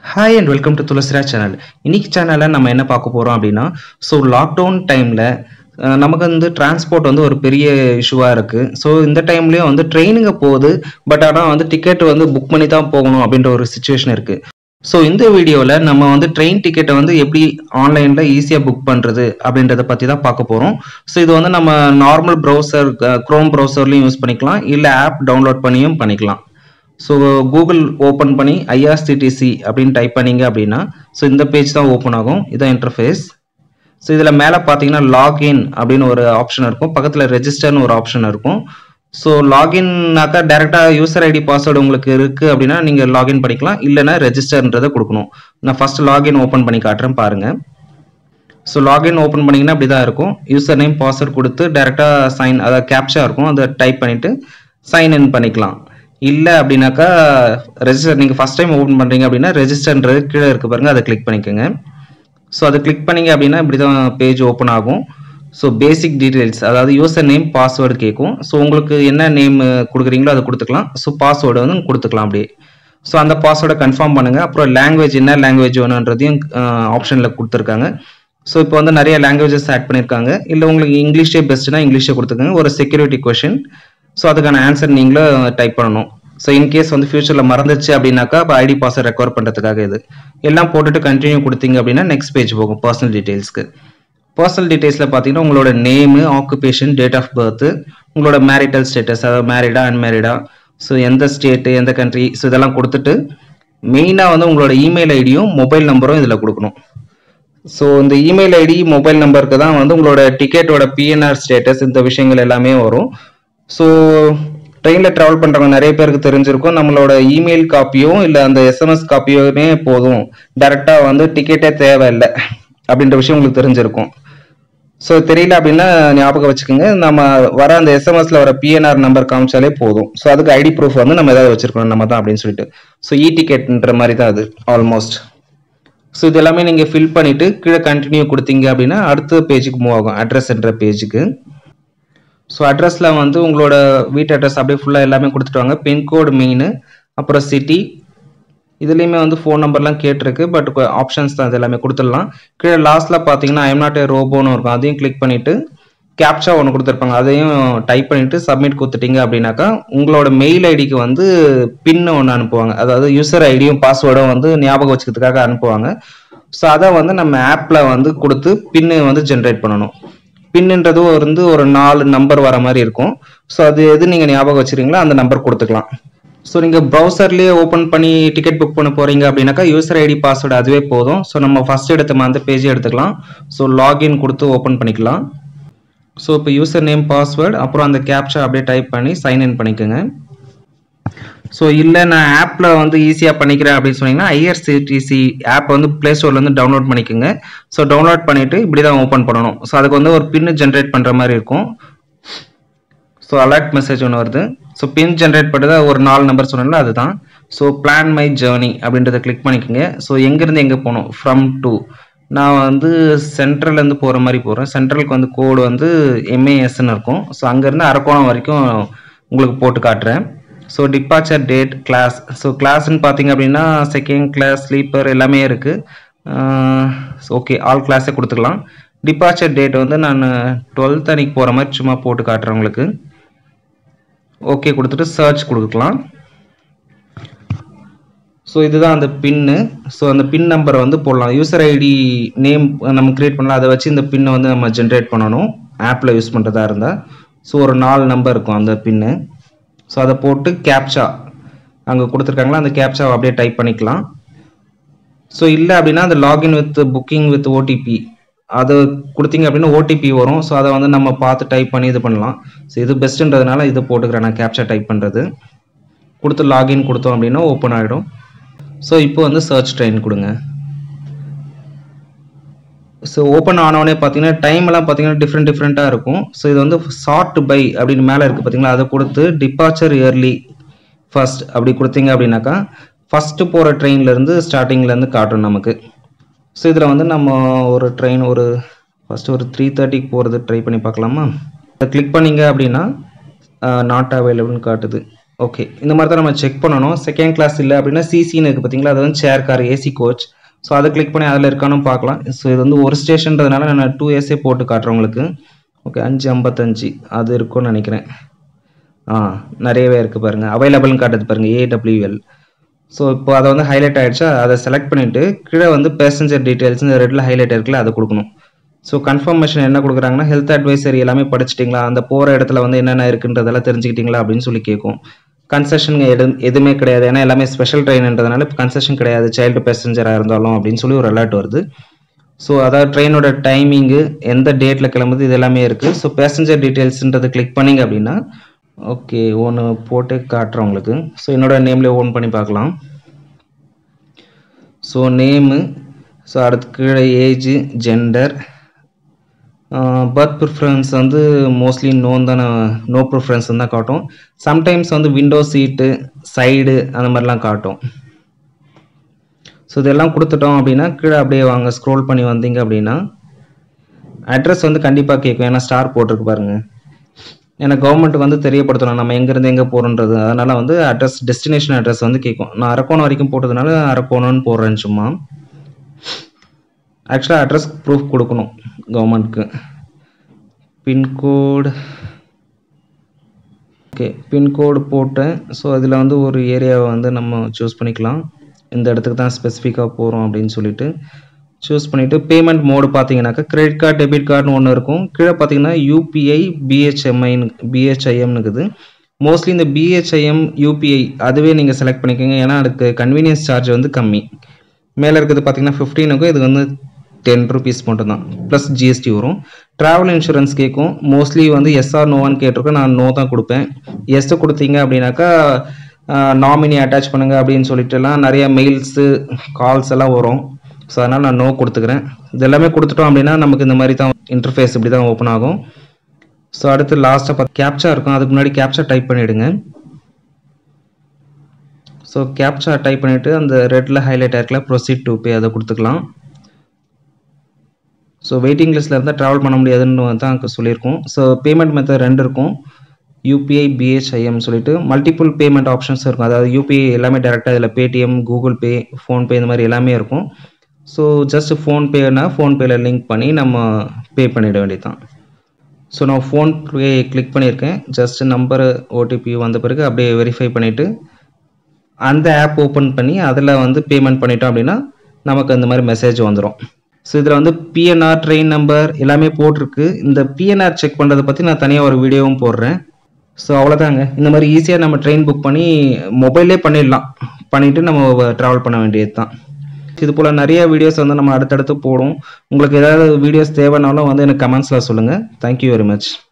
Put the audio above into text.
hi and welcome to துளசிரா channel இன்னைக்கு சேனலில் நம்ம என்ன பார்க்க போகிறோம் அப்படின்னா ஸோ லாக்டவுன் டைமில் நமக்கு வந்து டிரான்ஸ்போர்ட் வந்து ஒரு பெரிய இஷ்யூவாக இருக்குது ஸோ இந்த டைம்லேயும் வந்து ட்ரெயினுங்க போகுது பட் ஆனால் வந்து டிக்கெட் வந்து புக் பண்ணி தான் போகணும் அப்படின்ற ஒரு சுச்சுவேஷன் இருக்குது ஸோ இந்த வீடியோவில் நம்ம வந்து ட்ரெயின் டிக்கெட்டை வந்து எப்படி ஆன்லைனில் ஈஸியாக புக் பண்ணுறது அப்படின்றத பற்றி தான் பார்க்க போகிறோம் ஸோ இது வந்து நம்ம நார்மல் ப்ரௌசர் க்ரோம் ப்ரௌசர்லையும் யூஸ் பண்ணிக்கலாம் இல்லை ஆப் டவுன்லோட் பண்ணியும் பண்ணிக்கலாம் ஸோ கூகுள் ஓப்பன் பண்ணி ஐஆர்சிடிசி அப்படின்னு டைப் பண்ணீங்க அப்படின்னா ஸோ இந்த பேஜ் தான் ஓப்பன் ஆகும் இதான் இன்டர்ஃபேஸ் ஸோ இதில் மேலே பார்த்தீங்கன்னா லாகின் அப்படின்னு ஒரு ஆப்ஷன் இருக்கும் பக்கத்தில் ரெஜிஸ்டர்னு ஒரு ஆப்ஷன் இருக்கும் ஸோ லாகின்னாக்கா டேரெக்டாக யூசர் ஐடி பாஸ்வேர்டு உங்களுக்கு இருக்குது அப்படின்னா நீங்கள் லாகின் பண்ணிக்கலாம் இல்லைன்னா ரெஜிஸ்டர்ன்றதை கொடுக்கணும் நான் ஃபர்ஸ்ட் லாகின் ஓப்பன் பண்ணி காட்டுறேன் பாருங்கள் ஸோ லாகின் ஓப்பன் பண்ணிங்கன்னா அப்படி தான் இருக்கும் யூசர் நேம் பாஸ்வேர்ட் கொடுத்து டேரெக்டாக சைன் அதாவது கேப்ஷா இருக்கும் அதை டைப் பண்ணிவிட்டு சைன் இன் பண்ணிக்கலாம் இல்லை அப்படின்னாக்கா ரெஜிஸ்டர் நீங்கள் ஃபஸ்ட் டைம் ஓப்பன் பண்ணுறீங்க அப்படின்னா ரெஜிஸ்டர்ன்றது கீழே இருக்கு பாருங்க அதை கிளிக் பண்ணிக்கோங்க ஸோ அதை கிளிக் பண்ணீங்க அப்படின்னா இப்படி தான் பேஜ் ஓப்பன் ஆகும் ஸோ பேசிக் டீட்டெயில்ஸ் அதாவது யூசர் நேம் பாஸ்வேர்டு கேட்கும் ஸோ உங்களுக்கு என்ன நேம் கொடுக்குறீங்களோ அதை கொடுத்துக்கலாம் ஸோ பாஸ்வேர்டு வந்து கொடுத்துக்கலாம் அப்படியே ஸோ அந்த பாஸ்வேர்டை கன்ஃபார்ம் பண்ணுங்கள் அப்புறம் லாங்குவேஜ் என்ன லாங்குவேஜ் வேணுன்றதையும் ஆப்ஷனில் கொடுத்துருக்காங்க ஸோ இப்போ வந்து நிறைய லாங்குவேஜஸ் ஆட் பண்ணியிருக்காங்க இல்லை உங்களுக்கு இங்கிலீஷே பெஸ்ட்னா இங்கிலீஷே கொடுத்துக்கோங்க ஒரு செக்யூரிட்டி கொஷின் ஸோ அதுக்கான ஆன்சர் நீங்களும் டைப் பண்ணணும் ஸோ இன்கேஸ் வந்து ஃபியூச்சரில் மறந்துச்சு அப்படின்னாக்கா இப்போ ஐடி பாஸ்வேர்ட் ரெக்கவர் பண்ணுறதுக்காக இது எல்லாம் போட்டுட்டு கண்டினியூ கொடுத்தீங்க அப்படின்னா நெக்ஸ்ட் பேஜ் போகும் பர்சனல் டீட்டெயில்ஸ்க்கு பர்சனல் டீட்டெயில்ஸில் பார்த்தீங்கன்னா உங்களோட name occupation date of birth உங்களோட மேரிட்டல் ஸ்டேட்டஸ் அதாவது மேரிடா அன்மேரிடா ஸோ எந்த ஸ்டேட்டு எந்த கண்ட்ரி ஸோ இதெல்லாம் கொடுத்துட்டு மெயினாக வந்து உங்களோட இமெயில் ஐடியும் மொபைல் நம்பரும் இதில் கொடுக்கணும் ஸோ இந்த இமெயில் ஐடி மொபைல் நம்பருக்கு தான் வந்து உங்களோட டிக்கெட்டோட பிஎன்ஆர் ஸ்டேட்டஸ் இந்த விஷயங்கள் எல்லாமே வரும் ஸோ ட்ரெயினில் ட்ராவல் பண்ணுறவங்க நிறைய பேருக்கு தெரிஞ்சிருக்கும் நம்மளோட இமெயில் காப்பியோ இல்லை அந்த எஸ்எம்எஸ் காப்பியோமே போதும் டேரெக்டாக வந்து டிக்கெட்டே தேவையில்லை அப்படின்ற விஷயம் உங்களுக்கு தெரிஞ்சிருக்கும் ஸோ தெரியல அப்படின்னா ஞாபகம் வச்சுக்கோங்க நம்ம வர அந்த எஸ்எம்எஸ்ல வர பிஎன்ஆர் நம்பர் காமிச்சாலே போதும் ஸோ அதுக்கு ஐடி ப்ரூஃப் வந்து நம்ம ஏதாவது வச்சிருக்கணும் நம்ம தான் அப்படின்னு சொல்லிட்டு ஸோ இ டிக்கெட்ன்ற மாதிரி தான் அது ஆல்மோஸ்ட் ஸோ இது எல்லாமே நீங்கள் ஃபில் பண்ணிவிட்டு கீழே கண்டினியூ கொடுத்தீங்க அப்படின்னா அடுத்த பேஜுக்கு மூவ் ஆகும் அட்ரஸ்ன்ற பேஜுக்கு ஸோ அட்ரஸில் வந்து உங்களோட வீட்டு அட்ரஸ் அப்படியே ஃபுல்லாக எல்லாமே கொடுத்துட்டு வாங்க பின்கோடு மெயின் அப்புறம் சிட்டி இதுலேயுமே வந்து ஃபோன் நம்பர்லாம் கேட்டிருக்கு பட் ஆப்ஷன்ஸ் தான் இது எல்லாமே கொடுத்துடலாம் கீழே லாஸ்ட்டில் பார்த்தீங்கன்னா ஐஎம் நாட் ஏ ரோபோன்னு இருக்கும் அதையும் கிளிக் பண்ணிவிட்டு கேப்சா ஒன்று கொடுத்துருப்பாங்க அதையும் டைப் பண்ணிவிட்டு சப்மிட் கொடுத்துட்டீங்க அப்படின்னாக்கா உங்களோட மெயில் ஐடிக்கு வந்து பின்னு ஒன்று அனுப்புவாங்க அதாவது யூசர் ஐடியும் பாஸ்வேர்டும் வந்து ஞாபகம் வச்சுக்கிறதுக்காக அனுப்புவாங்க ஸோ அதை வந்து நம்ம ஆப்பில் வந்து கொடுத்து பின்னு வந்து ஜென்ரேட் பண்ணணும் பின்னுன்றது வந்து ஒரு நாலு நம்பர் வர மாதிரி இருக்கும் ஸோ அது எது நீங்கள் ஞாபகம் வச்சுருங்களோ அந்த நம்பர் கொடுத்துக்கலாம் ஸோ நீங்கள் ப்ரௌசர்லேயே ஓப்பன் பண்ணி டிக்கெட் புக் பண்ண போகிறீங்க அப்படின்னாக்கா யூசர் ஐடி பாஸ்வேர்டு அதுவே போதும் ஸோ நம்ம ஃபஸ்ட் எடுத்த அந்த பேஜே எடுத்துக்கலாம் ஸோ லாகின் கொடுத்து ஓப்பன் பண்ணிக்கலாம் ஸோ இப்போ யூசர் நேம் பாஸ்வேர்டு அப்புறம் அந்த கேப்சா அப்படியே டைப் பண்ணி சைன் இன் பண்ணிக்கோங்க ஸோ இல்லை நான் ஆப்பில் வந்து ஈஸியாக பண்ணிக்கிறேன் அப்படின்னு சொன்னீங்கன்னா ஐஆர்சிடிசி ஆப் வந்து ப்ளே ஸ்டோர்லேருந்து டவுன்லோட் பண்ணிக்கோங்க ஸோ டவுன்லோட் பண்ணிவிட்டு இப்படி தான் ஓப்பன் பண்ணணும் ஸோ அதுக்கு வந்து ஒரு பின்னு ஜென்ரேட் பண்ணுற மாதிரி இருக்கும் ஸோ அலர்ட் மெசேஜ் ஒன்று வருது ஸோ பின் ஜென்ரேட் பண்ணுறது ஒரு நாலு நம்பர் சொன்னல அதுதான் ஸோ பிளான் மை ஜேர்னி அப்படின்றத கிளிக் பண்ணிக்கோங்க ஸோ எங்கேருந்து எங்கே போகணும் ஃப்ரம் டு நான் வந்து சென்ட்ரல்லேருந்து போகிற மாதிரி போகிறேன் சென்ட்ரலுக்கு வந்து கோடு வந்து எம்ஏஎஸ்ன்னு இருக்கும் ஸோ அங்கேருந்து அரக்கோணம் வரைக்கும் உங்களுக்கு போட்டு காட்டுறேன் so departure date class so கிளாஸ்ன்னு பார்த்தீங்க அப்படின்னா செகண்ட் கிளாஸ் ஸ்லீப்பர் எல்லாமே இருக்குது ஓகே ஆல் கிளாஸே கொடுத்துக்கலாம் டிபார்ச்சர் டேட் வந்து நான் டுவெல்த் அன்னைக்கு போகிற மாதிரி சும்மா போட்டு காட்டுறேன் உங்களுக்கு ஓகே கொடுத்துட்டு சர்ச் கொடுக்கலாம் ஸோ இதுதான் அந்த பின்னு ஸோ அந்த பின் நம்பரை வந்து போடலாம் யூசர் ஐடி நேம் நம்ம கிரியேட் பண்ணலாம் அதை வச்சு இந்த பின்னை வந்து நம்ம ஜென்ரேட் பண்ணணும் ஆப்பில் யூஸ் பண்ணுறதா இருந்தால் ஸோ ஒரு நாலு நம்பர் இருக்கும் அந்த பின்னு ஸோ அதை போட்டு கேப்சா அங்கே கொடுத்துருக்காங்களா அந்த கேப்சாவை அப்படியே டைப் பண்ணிக்கலாம் ஸோ இல்லை அப்படின்னா அந்த login with booking with OTP அது கொடுத்தீங்க அப்படின்னா ஓடிபி வரும் ஸோ அதை வந்து நம்ம பார்த்து டைப் பண்ணி இது பண்ணலாம் ஸோ இது பெஸ்ட்டுன்றதுனால இது போட்டுக்கிறேன் நான் கேப்சா டைப் பண்ணுறது கொடுத்து லாகின் கொடுத்தோம் அப்படின்னா ஓப்பன் ஆகிடும் ஸோ இப்போ வந்து சர்ச் ட்ரெயின் கொடுங்க ஸோ ஓப்பன் ஆனவுடனே பார்த்தீங்கன்னா டைம் எல்லாம் பார்த்தீங்கன்னா டிஃப்ரெண்ட் டிஃப்ரெண்ட்டாக இருக்கும் ஸோ இது வந்து ஷார்ட் பை அப்படின்னு மேலே இருக்குது பார்த்தீங்களா அதை கொடுத்து டிபார்ச்சர் இயர்லி ஃபர்ஸ்ட் அப்படி கொடுத்தீங்க அப்படின்னாக்கா ஃபஸ்ட்டு போகிற ட்ரெயின்லேருந்து ஸ்டார்டிங்லேருந்து காட்டும் நமக்கு ஸோ இதில் வந்து நம்ம ஒரு ட்ரெயின் ஒரு ஃபஸ்ட்டு ஒரு த்ரீ தேர்ட்டிக்கு போகிறது ட்ரை பண்ணி பார்க்கலாமா அதை கிளிக் பண்ணிங்க அப்படின்னா நாட் அவைலபிள்னு காட்டுது ஓகே இந்த மாதிரி தான் நம்ம செக் பண்ணணும் செகண்ட் கிளாஸ் இல்லை அப்படின்னா சிசின்னு இருக்குது பார்த்தீங்களா அது வந்து chair car AC coach so அதை கிளிக் பண்ணி அதில் இருக்கான்னு பார்க்கலாம் ஸோ இது வந்து ஒரு ஸ்டேஷன்றதுனால நான் டூ ஏஸே போட்டு காட்டுறேன் உங்களுக்கு ஓகே அஞ்சு ஐம்பத்தஞ்சு அது இருக்கும்னு நினைக்கிறேன் ஆ நிறையவே இருக்குது பாருங்கள் அவைலபிள்னு காட்டுது பாருங்கள் ஏடபிள்யூஎல் ஸோ இப்போ அதை வந்து ஹைலைட் ஆகிடுச்சா அதை செலக்ட் பண்ணிவிட்டு கீழே வந்து பேசஞ்சர் டீட்டெயில்ஸ் இந்த ரெட்டில் ஹைலைட் இருக்குல்ல அதை கொடுக்கணும் ஸோ கன்ஃபர்மேஷன் என்ன கொடுக்குறாங்கன்னா ஹெல்த் அட்வைசரி எல்லாமே படிச்சிட்டிங்களா அந்த போகிற இடத்துல வந்து என்னென்ன இருக்குன்றதெல்லாம் தெரிஞ்சுக்கிட்டீங்களா அப்படின்னு சொல்லி கேட்கும் கன்செஷன் எது எதுவுமே கிடையாது ஏன்னா எல்லாமே ஸ்பெஷல் ட்ரெயின்ன்றதுனால இப்போ கன்செஷன் கிடையாது சைல்டு பேசஞ்சராக இருந்தாலும் அப்படின்னு சொல்லி ஒரு அலர்ட் வருது ஸோ அதாவது ட்ரெயினோட டைமிங்கு எந்த டேட்டில் கிளம்புது இது எல்லாமே இருக்குது ஸோ பேசஞ்சர் டீட்டெயில்ஸ்ன்றதை கிளிக் பண்ணிங்க அப்படின்னா ஓகே ஒன்று போட்டு காட்டுறேன் உங்களுக்கு ஸோ என்னோட நேம்லேயே ஓன் பண்ணி பார்க்கலாம் ஸோ நேமு ஸோ அடுத்து கீழே ஏஜ் ஜெண்டர் பர்த் ப்ரிஃபரன்ஸ் வந்து மோஸ்ட்லி நோன் தானே நோ ப்ரிஃபரன்ஸ் தான் காட்டும் சம்டைம்ஸ் வந்து விண்டோ சீட்டு சைடு அந்த மாதிரிலாம் காட்டும் ஸோ இதெல்லாம் கொடுத்துட்டோம் அப்படின்னா கீழே அப்படியே வாங்க ஸ்க்ரோல் பண்ணி வந்தீங்க அப்படின்னா அட்ரஸ் வந்து கண்டிப்பாக கேட்கும் ஏன்னா ஸ்டார் போட்டிருக்கு பாருங்க ஏன்னா கவர்மெண்ட்டுக்கு வந்து தெரியப்படுத்தணும் நம்ம எங்கேருந்து எங்கே போகிறோன்றது அதனால் வந்து அட்ரஸ் டெஸ்டினேஷன் அட்ரஸ் வந்து கேட்கும் நான் அரக்கோணம் வரைக்கும் போட்டதுனால அரக்கோணம்னு போடுறேன் சும்மா ஆக்சுவலாக அட்ரஸ் ப்ரூஃப் கொடுக்கணும் கவர்மெண்ட்க்கு பின்கோடு ஓகே பின்கோடு போட்டேன் ஸோ அதில் வந்து ஒரு ஏரியாவை வந்து நம்ம சூஸ் பண்ணிக்கலாம் இந்த இடத்துக்கு தான் ஸ்பெசிஃபிக்காக போகிறோம் அப்படின்னு சொல்லிட்டு சூஸ் பண்ணிவிட்டு பேமெண்ட் மோடு பார்த்தீங்கன்னாக்கா கிரெடிட் கார்டு டெபிட் கார்டுன்னு ஒன்று இருக்கும் கீழே பார்த்தீங்கன்னா யூபிஐ பிஹெச்எம்ஐன்னு பிஹெச்ஐஎம்னு இருக்குது மோஸ்ட்லி இந்த பிஹெச்ஐஎம் யூபிஐ அதுவே நீங்கள் செலக்ட் பண்ணிக்கோங்க ஏன்னா அதுக்கு கன்வீனியன்ஸ் சார்ஜ் வந்து கம்மி மேலே இருக்கிறது பார்த்தீங்கன்னா ஃபிஃப்டீனுக்கும் இது வந்து டென் ருபீஸ் மட்டும் தான் ப்ளஸ் ஜிஎஸ்டி வரும் ட்ராவல் இன்சூரன்ஸ் கேட்கும் மோஸ்ட்லி வந்து எஸ்ஆர் நோவான்னு கேட்டிருக்கோம் நான் நோ தான் கொடுப்பேன் எஸ் கொடுத்தீங்க அப்படின்னாக்கா நாமினி அட்டாச் பண்ணுங்க அப்படின்னு சொல்லிட்டுலாம் நிறைய மெயில்ஸு கால்ஸ் எல்லாம் வரும் ஸோ அதனால் நான் நோ கொடுத்துக்கிறேன் இது எல்லாமே கொடுத்துட்டோம் அப்படின்னா நமக்கு இந்த மாதிரி தான் இன்டர்ஃபேஸ் இப்படி தான் ஓப்பன் ஆகும் ஸோ அடுத்து லாஸ்ட்டாக பார்த்து கேப்சா இருக்கும் அதுக்கு முன்னாடி கேப்சா டைப் பண்ணிவிடுங்க ஸோ கேப்சா டைப் பண்ணிவிட்டு அந்த ரெட்டில் ஹைலைட் ஆயிருக்கல ப்ரொசீட் டு பே அதை கொடுத்துக்கலாம் ஸோ வெயிட்டிங் லிஸ்ட்டில் இருந்தால் ட்ராவல் பண்ண முடியாதுன்னு தான் அங்கே சொல்லியிருக்கோம் ஸோ பேமெண்ட் மெத்தட் ரெண்டு இருக்கும் யூபிஐ பிஹெச்ஐஎம் சொல்லிட்டு மல்டிபிள் பேமெண்ட் ஆப்ஷன்ஸ் இருக்கும் அதாவது யூபிஐ எல்லாமே டேரெக்டாக இதில் பேடிஎம் கூகுள் பே ஃபோன்பே இந்த மாதிரி எல்லாமே இருக்கும் ஸோ ஜஸ்ட் ஃபோன்பேனா ஃபோன்பேயில் லிங்க் பண்ணி நம்ம பே பண்ணிட வேண்டியது தான் ஸோ நான் ஃபோன்பே கிளிக் பண்ணியிருக்கேன் ஜஸ்ட் நம்பர் ஓடிபி வந்த பிறகு அப்படியே வெரிஃபை பண்ணிவிட்டு அந்த ஆப் ஓப்பன் பண்ணி அதில் வந்து பேமெண்ட் பண்ணிட்டோம் அப்படின்னா நமக்கு அந்த மாதிரி மெசேஜ் வந்துடும் ஸோ இதில் வந்து பிஎன்ஆர் ட்ரெயின் நம்பர் எல்லாமே போட்டிருக்கு இந்த பிஎன்ஆர் செக் பண்ணுறதை பற்றி நான் தனியாக ஒரு வீடியோவும் போடுறேன் ஸோ அவ்வளோதாங்க இந்த மாதிரி ஈஸியாக நம்ம ட்ரெயின் புக் பண்ணி மொபைல்லே பண்ணிடலாம் பண்ணிவிட்டு நம்ம ட்ராவல் பண்ண வேண்டியது தான் இது போல் நிறைய வீடியோஸ் வந்து நம்ம அடுத்தடுத்து போடும் உங்களுக்கு ஏதாவது வீடியோஸ் தேவைனாலும் வந்து எனக்கு கமெண்ட்ஸில் சொல்லுங்கள் தேங்க்யூ வெரி மச்